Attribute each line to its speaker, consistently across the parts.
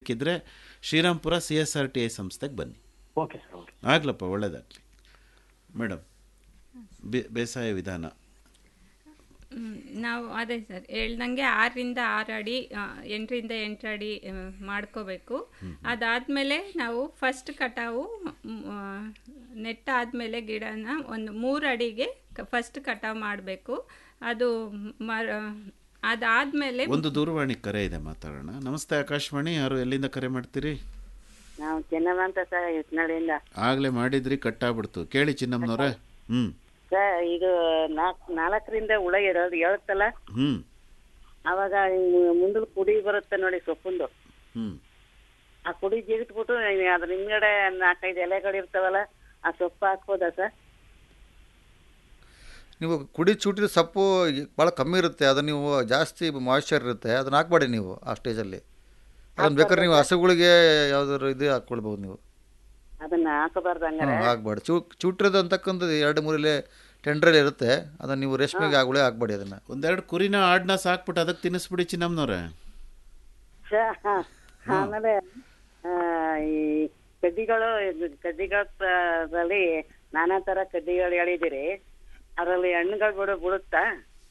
Speaker 1: ಸಿಕ್ಕಿದ್ರೆ Srirampura C S R T I ಸಂಸ್ಥೆಗೆ ಬನ್ನಿ
Speaker 2: ಓಕೆ ಸರ್ ಓಕೆ
Speaker 1: ಆಗ್ಲಪ್ಪ ಒಳ್ಳೇದಾಗಲಿ ಮೇಡಮ್ ಬೇಸಾಯ ವಿಧಾನ
Speaker 3: ಹ್ಮ್, ನಾವು ಅದೇ ಸರ್ ಹೇಳ್ದಂಗೆ ಆರರಿಂದ ಆರು ಅಡಿ ಆ, ಎಂಟರಿಂದ ಎಂಟು ಅಡಿ ಆ, ಮಾಡ್ಕೋಬೇಕು ಅದಾದಮೇಲೆ ನಾವು ಫಸ್ಟ್ ಕಟಾವು ಮ್, ಆ, ನೆಟ್ಟಾದ್ಮೇಲೆ ಗಿಡನ ಒಂದು ಮೂರು ಅಡಿಗೆ ಫಸ್ಟ್ ಕಟಾವು ಮಾಡಬೇಕು ಅದು ಮರ ಅದಾದಮೇಲೆ
Speaker 1: ಒಂದು ದೂರವಾಣಿ ಕರೆ ಇದೆ ಮಾತಾಡೋಣ ನಮಸ್ತೆ ಆಕಾಶವಾಣಿ ಯಾರು ಎಲ್ಲಿಂದ ಕರೆ ಮಾಡ್ತೀರಿ
Speaker 4: ನಾವು ಚೆನ್ನಮ್ಮ ಅಂತ ಸರ್ ಇಟ್ನಳ್ಳಿಯಿಂದ
Speaker 1: ಆಗ್ಲೇ ಮಾಡಿದ್ರಿ ಕಟ್ಟಾಗ್ಬಿಡ್ತು ಕೇಳಿ ಚಿನ್ನಮ್ಮನವ್ರೆ ಹ್ಮ್
Speaker 4: ಸರ್ ಇದು ನಾಲ್ಕು ನಾಲ್ಕರಿಂದ ಹುಳ ಇರೋದು ಹೇಳುತ್ತಲ್ಲ
Speaker 1: ಹ್ಮ್
Speaker 4: ಅವಾಗ ಮುಂದಲ್ ಕುಡಿ ಬರುತ್ತೆ ನೋಡಿ ಸೊಪ್ಪುಂದು
Speaker 1: ಹ್ಮ್
Speaker 4: ಆ ಕುಡಿ ಜಿಗಿಟ್ಬಿಟ್ಟು ಅದ್ರ ಹಿಂದ್ಗಡೆ ನಾಲ್ಕೈದು ಎಲೆಗಳು ಇರ್ತಾವಲ್ಲ ಆ ಸೊಪ್ಪು ಹಾಕ್ಬೋದಾ ಸರ್
Speaker 5: ನೀವು ಕುಡಿ ಚೂಟಿದ ಸೊಪ್ಪು ಭಾಳ ಕಮ್ಮಿ ಇರುತ್ತೆ ಅದು ನೀವು ಜಾಸ್ತಿ ಮಾಯ್ಶ್ಚರ್ ಇರುತ್ತೆ ಅದನ್ನ ಹಾಕ್ಬೇಡಿ ನೀವು ಆ ಸ್ಟೇಜಲ್ಲಿ ಅದನ್ನ ಬೇಕಾದ್ರೆ ನೀವು ಹಸುಗಳಿಗೆ ಯಾವ್ದಾದ್ರು ಇದು ಹಾಕ್ಕೊಳ್ಬೋದು ನೀವು
Speaker 4: ಅದನ್ನ ಹಾಕಬಾರ್ದು ಹಂಗಾರೆ
Speaker 5: ಹ್ಮ್, ಹಾಕ್ಬೇಡಿ ಚೂ ಚೂಟ್ರದ್ದು ಅಂತಕ್ಕಂಥದ್ದು ಎರಡು ಮೂರಲ್ಲಿ ಟೆಂಡ್ರಲ್ಲಿ ಇರುತ್ತೆ ಅದನ್ನು ನೀವು ರೇಷ್ಮೆಗೆ ಆಗುಳೆ ಹಾಕ್ಬೇಡಿ ಅದನ್ನು
Speaker 1: ಒಂದೆರಡು ಕುರಿನ ಆಡ್ನ ಸಾಕ್ಬಿಟ್ಟು ಅದಕ್ಕೆ ತಿನ್ನಿಸ್ಬಿಡಿ ಚಿನ್ನಮ್ಮನವ್ರೆ
Speaker 4: ಸ- ಹ. ಆಮೇಲೆ ಆ, ಈ ಕಡ್ಡಿಗಳು ಕಡ್ಡಿಗಳಲ್ಲಿ ನಾನಾ ತರ ಕಡ್ಡಿಗಳು ಹೇಳಿದಿರಿ ಅದರಲ್ಲಿ ಹಣ್ಣುಗಳು ಬಿಡು ಬಿಡುತ್ತಾ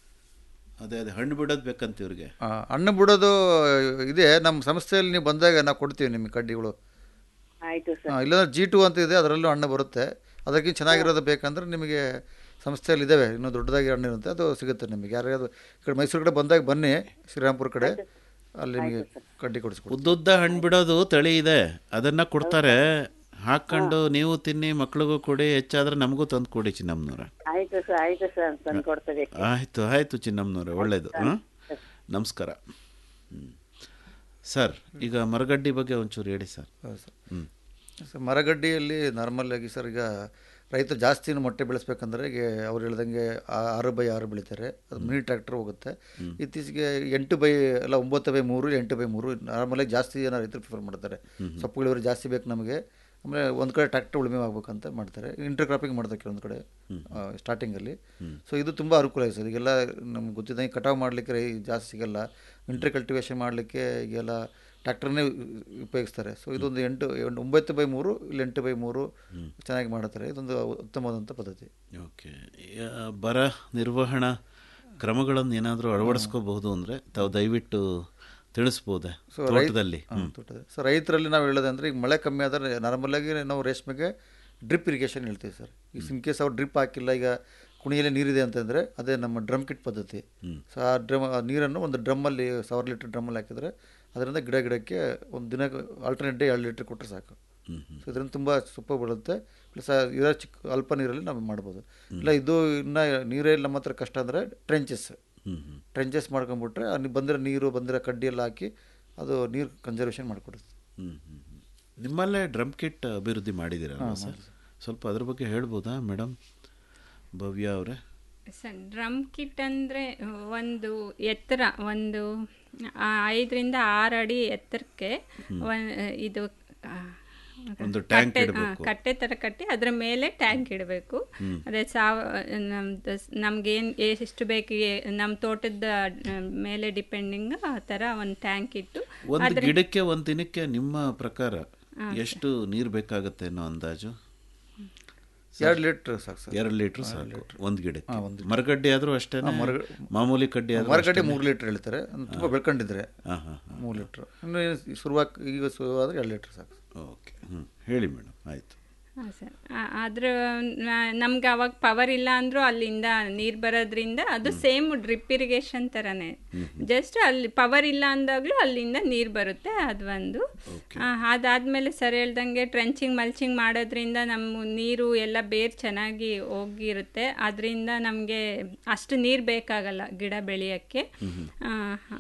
Speaker 1: ಅದೇ ಅದೇ ಹಣ್ಣು ಬಿಡೋದು ಬೇಕಂತ ಇವ್ರಿಗೆ
Speaker 5: ಆ, ಹಣ್ಣು ಬಿಡೋದು ಇದೆ ನಮ್ಮ ಸಂಸ್ಥೆಯಲ್ಲಿ ನೀವು ಬಂದಾಗ ನಾವು ಕೊಡ್ತೀವಿ ನಿಮಗೆ ಕಡ್ಡಿಗಳು
Speaker 4: ಆಯ್ತು ಸರ್
Speaker 5: ಆ, ಇಲ್ಲಾಂದ್ರೆ ಜಿ ಟು ಅಂತ ಇದೆ ಅದರಲ್ಲೂ ಹಣ್ಣು ಬರುತ್ತೆ ಅದಕ್ಕಿಂತ ಚೆನ್ನಾಗಿರೋದು ಬೇಕಂದ್ರೆ ನಿಮಗೆ ಸಂಸ್ಥೆಯಲ್ಲಿ ಇದ್ದಾವೆ ಇನ್ನೂ ದೊಡ್ಡದಾಗಿ ಹಣ್ಣು ಇರುತ್ತೆ ಅದು ಸಿಗುತ್ತೆ ನಿಮಗೆ ಯಾರ್ಯಾರು ಈ ಕಡೆ ಮೈಸೂರು ಕಡೆ ಬಂದಾಗ ಬನ್ನಿ ಶ್ರೀರಾಮ್ಪುರ ಕಡೆ ಅಲ್ಲಿ ನಿಮಗೆ ಕಡ್ಡಿ ಕೊಡಿಸ್ಕೊಡ್ತೀವಿ
Speaker 1: ಉದ್ದುದ್ದ ಹಣ್ಣು ಬಿಡೋದು ತಳಿ ಇದೆ ಅದನ್ನ ಕೊಡ್ತಾರೆ ಹಾಕೊಂಡು ನೀವು ತಿನ್ನಿ ಮಕ್ಳಿಗೂ ಕೊಡಿ ಹೆಚ್ಚಾದ್ರೆ ನಮಗೂ ತಂದು ಕೊಡಿ ಚಿನ್ನಮ್ಮನವ್ರೆ
Speaker 4: ಆಯ್ತು ಸರ್ ಆಯ್ತು ಸರ್ ತಂದು ಕೊಡ್ತೇವೆ
Speaker 1: ಆಯ್ತು ಆಯ್ತು ಚಿನ್ನಮ್ಮನವ್ರೆ ಒಳ್ಳೇದು ಹಾಂ ನಮಸ್ಕಾರ ಹ್ಮ್. ಸರ್ ಈಗ ಮರಗಡ್ಡಿ ಬಗ್ಗೆ ಒಂಚೂರು ಹೇಳಿ ಸರ್
Speaker 5: ಹೌದು ಸರ್
Speaker 1: ಹ್ಞೂ
Speaker 5: ಸೊ ಮರಗಡ್ಡಿಯಲ್ಲಿ ನಾರ್ಮಲ್ ಆಗಿ ಸರ್ ಈಗ ರೈತರು ಜಾಸ್ತಿ ಮೊಟ್ಟೆ ಬೆಳೆಸ್ಬೇಕಂದ್ರೆ ಈಗ ಅವ್ರು ಹೇಳ್ದಂಗೆ ಆ- ಆರು ಬೈ ಆರು ಬೆಳಿತಾರೆ ಅದು ಮಿನಿ ಟ್ರ್ಯಾಕ್ಟರ್ ಹೋಗುತ್ತೆ ಇತ್ತೀಚೆಗೆ ಎಂಟು ಬೈ ಅಲ್ಲ ಒಂಬತ್ತು ಬೈ ಮೂರು ಎಂಟು ಬೈ ಮೂರು ನಾರ್ಮಲಾಗಿ ಜಾಸ್ತಿ ಜನ ರೈತರು ಪ್ರಿಫರ್ ಮಾಡ್ತಾರೆ ಸೊಪ್ಪು ಇಳುವರಿ ಜಾಸ್ತಿ ಬೇಕು ನಮಗೆ ಆಮೇಲೆ ಒಂದು ಕಡೆ ಟ್ರ್ಯಾಕ್ಟರ್ ಉಳುಮೆ ಆಗ್ಬೇಕಂತ ಮಾಡ್ತಾರೆ ಇಂಟರ್ ಕ್ರಾಪಿಂಗ್ ಮಾಡ್ತಾರೆ ಕೆಲವೊಂದು ಕಡೆ ಸ್ಟಾರ್ಟಿಂಗಲ್ಲಿ ಸೊ ಇದು ತುಂಬ ಅನುಕೂಲ ಇದೆ ಸರ್ ಈಗೆಲ್ಲ ನಮ್ಗೆ ಗೊತ್ತಿದ್ದಂಗೆ ಕಟಾವು ಮಾಡಲಿಕ್ಕೆ ರೈ ಜಾಸ್ತಿ ಸಿಗಲ್ಲ ಇಂಟರ್ ಕಲ್ಟಿವೇಷನ್ ಮಾಡಲಿಕ್ಕೆ ಈಗೆಲ್ಲ ಟ್ರ್ಯಾಕ್ಟರ್ನೇ ಉಪಯೋಗಿಸ್ತಾರೆ ಸೊ ಇದೊಂದು ಎಂಟು ಎಂಟು ಒಂಬತ್ತು ಬೈ ಮೂರು ಇಲ್ಲಿ ಎಂಟು ಬೈ ಮೂರು ಚೆನ್ನಾಗಿ ಮಾಡ್ತಾರೆ ಇದೊಂದು ಉತ್ತಮವಾದಂಥ ಪದ್ಧತಿ
Speaker 1: ಓಕೆ ಯಾ- ಬರ ನಿರ್ವಹಣಾ ಕ್ರಮಗಳನ್ನು ಏನಾದರೂ ಅಳವಡಿಸ್ಕೋಬಹುದು ಅಂದರೆ ತಾವು ದಯವಿಟ್ಟು ತಿಳಿಸ್ಬೋದೆ
Speaker 5: ಸೊ ರೈ
Speaker 1: ತೋಟದಲ್ಲಿ
Speaker 5: ಹಾಂ, ತೋಟದಲ್ಲಿ ಸೊ ರೈತರಲ್ಲಿ ನಾವು ಹೇಳೋದಂದ್ರೆ ಈಗ ಮಳೆ ಕಮ್ಮಿ ಆದರೆ ನಾರ್ಮಲಾಗಿ ನಾವು ರೇಷ್ಮೆಗೆ ಡ್ರಿಪ್ ಇರಿಗೇಷನ್ ಹೇಳ್ತೀವಿ ಸರ್ ಈಗ ಇನ್ ಕೇಸ್ ಅವ್ರು ಡ್ರಿಪ್ ಹಾಕಿಲ್ಲ ಈಗ ಕುಣಿಯಲ್ಲಿ ನೀರಿದೆ ಅಂತಂದರೆ ಅದೇ ನಮ್ಮ ಡ್ರಮ್ ಕಿಟ್ ಪದ್ಧತಿ ಸೊ ಆ ಡ್ರಮ್ ಆ ನೀರನ್ನು ಒಂದು ಡ್ರಮ್ಮಲ್ಲಿ ಸಾವಿರ ಲೀಟ್ರ್ ಡ್ರಮ್ಮಲ್ಲಿ ಹಾಕಿದರೆ ಅದರಿಂದ ಗಿಡ ಗಿಡಕ್ಕೆ ಒಂದು ದಿನ ಆಲ್ಟರ್ನೇಟ್ ಡೇ ಎರಡು ಲೀಟ್ರ್ ಕೊಟ್ಟರೆ ಸಾಕು ಸೊ ಇದರಿಂದ ತುಂಬ ಸೊಪ್ಪು ಬೀಳುತ್ತೆ ಪ್ಲಸ್ ಇರೋ ಚಿಕ್ಕ ಅಲ್ಪ ನೀರಲ್ಲಿ ನಾವು ಮಾಡ್ಬೋದು ಇಲ್ಲ ಇದು ಇನ್ನು ನೀರೇ ನಮ್ಮ ಹತ್ರ ಕಷ್ಟ ಅಂದರೆ ಟ್ರೆಂಚಸ್ ಟ್ರೆಂಚಸ್ ಮಾಡ್ಕೊಂಬಿಟ್ರೆ ಅಲ್ಲಿ ಬಂದಿರೋ ನೀರು ಬಂದಿರೋ ಕಡ್ಡಿ ಎಲ್ಲ ಹಾಕಿ ಅದು ನೀರು ಕನ್ಸರ್ವೇಷನ್ ಮಾಡಿಕೊಡುತ್ತೆ
Speaker 1: ಹ್ಮ್, ಹ್ಮ್, ಹ್ಮ್. ನಿಮ್ಮಲ್ಲೇ ಡ್ರಮ್ ಕಿಟ್ ಅಭಿವೃದ್ಧಿ ಮಾಡಿದ್ದೀರಲ್ವ ಸರ್ ಸ್ವಲ್ಪ ಅದ್ರ ಬಗ್ಗೆ ಹೇಳ್ಬೋದಾ ಮೇಡಮ್ ಭವ್ಯ ಅವರೇ
Speaker 3: ಸರ್ ಡ್ರಮ್ ಕಿಟ್ ಅಂದರೆ ಒಂದು ಎತ್ತರ ಒಂದು ಆ, ಐದರಿಂದ ಆರು ಅಡಿ ಎತ್ತರಕ್ಕೆ ಒನ್- ಇದು ಆ,
Speaker 1: ಒಂದು ಟ್ಯಾಂಕ್
Speaker 3: ಕಟ್ಟೆ
Speaker 1: ಇಡ್ಬೇಕು.
Speaker 3: ಆ, ಕಟ್ಟೆ ಥರ ಕಟ್ಟಿ ಅದ್ರ ಮೇಲೆ ಟ್ಯಾಂಕ್ ಇಡಬೇಕು ಅದೇ ಸಾವ ನಮ್ದು ನಮ್ಗೇನು ಎಷ್ಟು ಬೇಕು ಏ- ನಮ್ಮ ತೋಟದ ಆ, ಮೇಲೆ ಡಿಪೆಂಡಿಂಗ್ ಆ ಥರ ಒಂದು ಟ್ಯಾಂಕ್ ಇಟ್ಟು
Speaker 1: ಒಂದು ಗಿಡಕ್ಕೆ ಒಂದು ದಿನಕ್ಕೆ ನಿಮ್ಮ ಪ್ರಕಾರ ಎಷ್ಟು ನೀರು ಬೇಕಾಗುತ್ತೆ ಅನ್ನೋ ಅಂದಾಜು
Speaker 5: ಎರಡು ಲೀಟ್ರ್ ಸಾಕು ಸರ್
Speaker 1: ಎರಡು ಲೀಟ್ರ್ ಸಾಕು ಒಂದು ಗಿಡಕ್ಕೆ ಮರಗಡ್ಡಿ ಆದರೂ ಅಷ್ಟೇ ಮಾಮೂಲಿ ಕಡ್ಡಿ ಆದ್ರೂ
Speaker 5: ಮರಗಡ್ಡೆ ಮೂರು ಲೀಟ್ರ್ ಹೇಳ್ತಾರೆ ತುಂಬ ಬೆಳ್ಕೊಂಡಿದ್ರೆ
Speaker 1: ಹಾಂ ಹಾಂ ಹಾಂ
Speaker 5: ಮೂರು ಲೀಟ್ರ್ ಇನ್ನು ಶುರುವಾಗಿ ಈಗ ಶುರುವಾದ್ರೆ ಎರಡು ಲೀಟ್ರ್ ಸಾಕು
Speaker 1: ಓಕೆ ಹ್ಞೂ ಹೇಳಿ ಮೇಡಮ್ ಆಯಿತು
Speaker 3: ಹಾಂ ಸರ್ ಆದ್ರ ನಮ್ಗೆ ಅವಾಗ ಪವರ್ ಇಲ್ಲ ಅಂದರೂ ಅಲ್ಲಿಂದ ನೀರು ಬರೋದ್ರಿಂದ ಅದು ಸೇಮ್ ಡ್ರಿಪ್ ಇರಿಗೇಷನ್ ಥರನೇ ಜಸ್ಟ್ ಅಲ್ಲಿ ಪವರ್ ಇಲ್ಲ ಅಂದಾಗಲೂ ಅಲ್ಲಿಂದ ನೀರು ಬರುತ್ತೆ ಅದು ಒಂದು ಆ, ಅದಾದ್ಮೇಲೆ ಸರ್ ಹೇಳ್ದಂಗೆ ಟ್ರೆಂಚಿಂಗ್ ಮಲ್ಚಿಂಗ್ ಮಾಡೋದ್ರಿಂದ ನಮ್ಮ ನೀರು ಎಲ್ಲ ಬೇರ್ ಚೆನ್ನಾಗಿ ಹೋಗಿರುತ್ತೆ ಅದರಿಂದ ನಮಗೆ ಅಷ್ಟು ನೀರು ಬೇಕಾಗಲ್ಲ ಗಿಡ ಬೆಳೆಯೋಕ್ಕೆ ಆ, ಹ.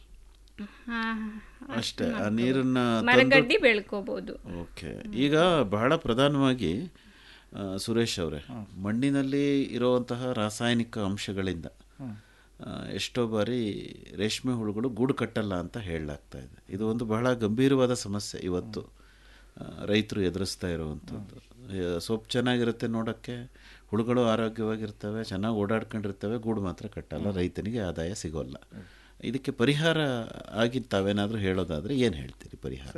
Speaker 3: ಆ,
Speaker 1: ಅಷ್ಟೇ ಆ ನೀರನ್ನ
Speaker 3: ಮರಗಡ್ಡಿ ಬೆಳ್ಕೋಬೋದು
Speaker 1: ಓಕೆ ಈಗ ಬಹಳ ಪ್ರಧಾನವಾಗಿ ಆ, ಸುರೇಶ್ ಅವರೇ ಮಣ್ಣಿನಲ್ಲಿ ಇರುವಂತಹ ರಾಸಾಯನಿಕ ಅಂಶಗಳಿಂದ ಆ, ಎಷ್ಟೋ ಬಾರಿ ರೇಷ್ಮೆ ಹುಳುಗಳು ಗೂಡು ಕಟ್ಟಲ್ಲ ಅಂತ ಹೇಳಲಾಗ್ತಾ ಇದೆ ಇದು ಒಂದು ಬಹಳ ಗಂಭೀರವಾದ ಸಮಸ್ಯೆ ಇವತ್ತು ಆ, ರೈತರು ಎದುರಿಸ್ತಾ ಇರುವಂಥದ್ದು ಆ, ಸೊಪ್ಪು ಚೆನ್ನಾಗಿರುತ್ತೆ ನೋಡೋಕ್ಕೆ ಹುಳುಗಳು ಆರೋಗ್ಯವಾಗಿರ್ತವೆ ಚೆನ್ನಾಗಿ ಓಡಾಡ್ಕೊಂಡಿರ್ತವೆ ಗೂಡು ಮಾತ್ರ ಕಟ್ಟಲ್ಲ ರೈತನಿಗೆ ಆದಾಯ ಸಿಗೋಲ್ಲ ಇದಕ್ಕೆ ಪರಿಹಾರ ಆಗಿ ತಾವೇನಾದರೂ ಹೇಳೋದಾದರೆ ಏನು ಹೇಳ್ತೀರಿ ಪರಿಹಾರ